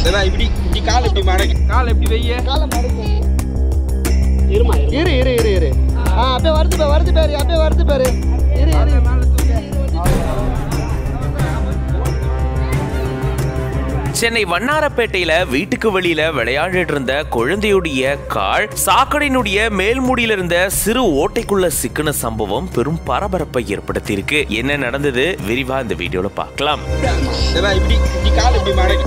ஏன்னா இப்படி இப்படி கால் இப்படி மடக்கி கால் எப்படி வைய இருமா இரு இரு இரு இரு ஆ அப்படியே வருது பாரு வருது பாரு அப்படியே வருது பாரு இரு இரு சென்னை வண்ணாரப்பேட்டையில வீட்டுக்கு வெளியில விளையாடிட்டு இருந்த குழந்தையுடைய கால் சாக்கடையினுடைய மேல்மூடியில இருந்த சிறு ஓட்டைக்குள்ள சிக்கின சம்பவம் பெரும் பரபரப்பை ஏற்படுத்தியிருக்கு என்ன நடந்தது விரிவா இந்த வீடியோல பார்க்கலாம் ஏன்னா இப்படி இப்படி கால் இப்படி மடக்கி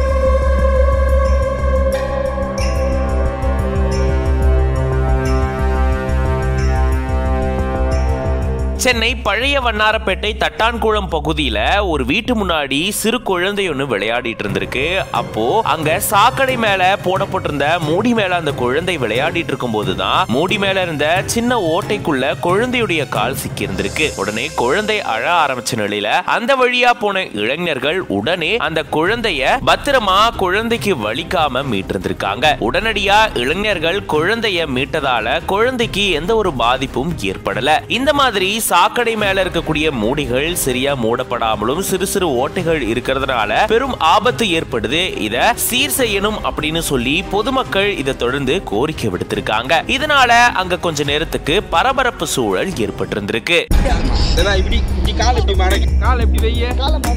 சென்னை பழைய வண்ணாரப்பேட்டை தட்டான்குளம் பகுதியில ஒரு வீட்டு முன்னாடி சிறு குழந்தை ஒன்று விளையாடிட்டு இருந்திருக்கு அப்போ அங்க சாக்கடை மேல போடப்பட்டிருந்த மூடி மேல அந்த குழந்தை விளையாடிட்டு இருக்கும் போதுதான் மூடி மேல இருந்த சின்ன ஓட்டைக்குள்ள குழந்தையுடைய கால் சிக்கி இருந்திருக்கு உடனே குழந்தை அழ ஆரம்பிச்ச நிலையில அந்த வழியா போன இளைஞர்கள் உடனே அந்த குழந்தைய பத்திரமா குழந்தைக்கு வலிக்காம மீட்டிருந்திருக்காங்க உடனடியா இளைஞர்கள் குழந்தைய மீட்டதால குழந்தைக்கு எந்த ஒரு பாதிப்பும் ஏற்படல இந்த மாதிரி சாக்கடை மேல இருக்கக்கூடிய மூடிகள் சரியா மூடப்படாமலும் சிறு சிறு ஓட்டைகள் இருக்கிறதுனால பெரும் ஆபத்து ஏற்படுது இத சீர் செய்யணும் அப்படின்னு சொல்லி பொதுமக்கள் இதை தொடர்ந்து கோரிக்கை விடுத்திருக்காங்க இதனால அங்க கொஞ்ச நேரத்துக்கு பரபரப்பு சூழல் ஏற்பட்டிருந்திருக்கு ஏன்னா இப்படி இப்படி கால் இப்படி மடக்கி கால் எப்படி வைய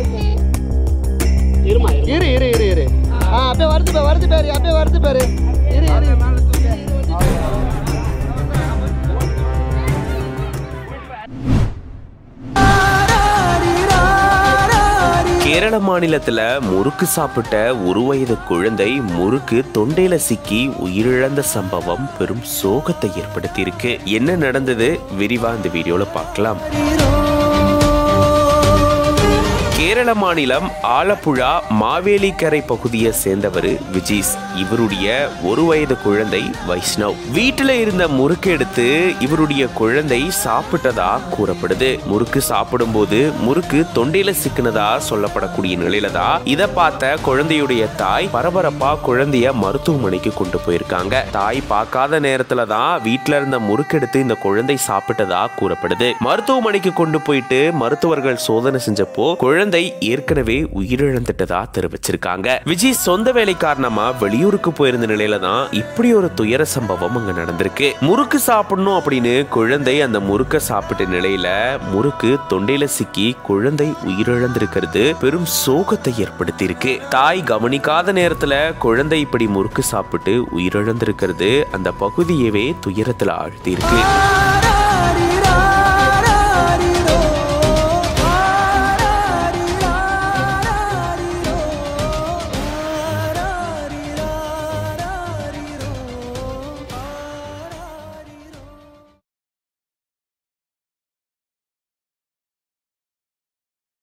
இருமா இரு இரு இரு இரு ஆ அப்படியே வருது பாரு வருது பாரு அப்படியே வருது பாரு இரு இரு கேரள மாநிலத்துல முறுக்கு சாப்பிட்ட ஒரு வயது குழந்தை முறுக்கு தொண்டையில சிக்கி உயிரிழந்த சம்பவம் பெரும் சோகத்தை ஏற்படுத்தியிருக்கு என்ன நடந்தது விரிவா இந்த வீடியோல பார்க்கலாம் கேரள மாநிலம் ஆலப்புழா மாவேலிக்கரை பகுதியை சேர்ந்தவர் விஜீஸ் இவருடைய ஒரு வயது குழந்தை வைஷ்ணவ் வீட்டுல இருந்த முறுக்கு எடுத்து இவருடைய குழந்தை சாப்பிட்டதா கூறப்படுது முறுக்கு சாப்பிடும்போது முறுக்கு தொண்டையில சிக்கினதா சொல்லப்படக்கூடிய நிலையில தான் இதை பார்த்த குழந்தையுடைய தாய் பரபரப்பா குழந்தைய மருத்துவமனைக்கு கொண்டு போயிருக்காங்க தாய் பார்க்காத நேரத்துல தான் வீட்டுல இருந்த முறுக்கு எடுத்து இந்த குழந்தை சாப்பிட்டதா கூறப்படுது மருத்துவமனைக்கு கொண்டு போயிட்டு மருத்துவர்கள் சோதனை செஞ்சப்போ குழந்தை ஏற்கனவே உயிரிழந்துட்டதா தெரிவிச்சிருக்காங்க விஜய் சொந்த வேலை காரணமா வெளியூருக்கு போயிருந்த நிலையில தான் இப்படி ஒரு துயர சம்பவம் அங்க நடந்திருக்கு முறுக்கு சாப்பிடணும் அப்படின்னு குழந்தை அந்த முறுக்க சாப்பிட்ட நிலையில முறுக்கு தொண்டையில சிக்கி குழந்தை உயிரிழந்திருக்கிறது பெரும் சோகத்தை ஏற்படுத்தி இருக்கு தாய் கவனிக்காத நேரத்துல குழந்தை இப்படி முறுக்கு சாப்பிட்டு உயிரிழந்திருக்கிறது அந்த பகுதியவே துயரத்துல ஆழ்த்தி இருக்கு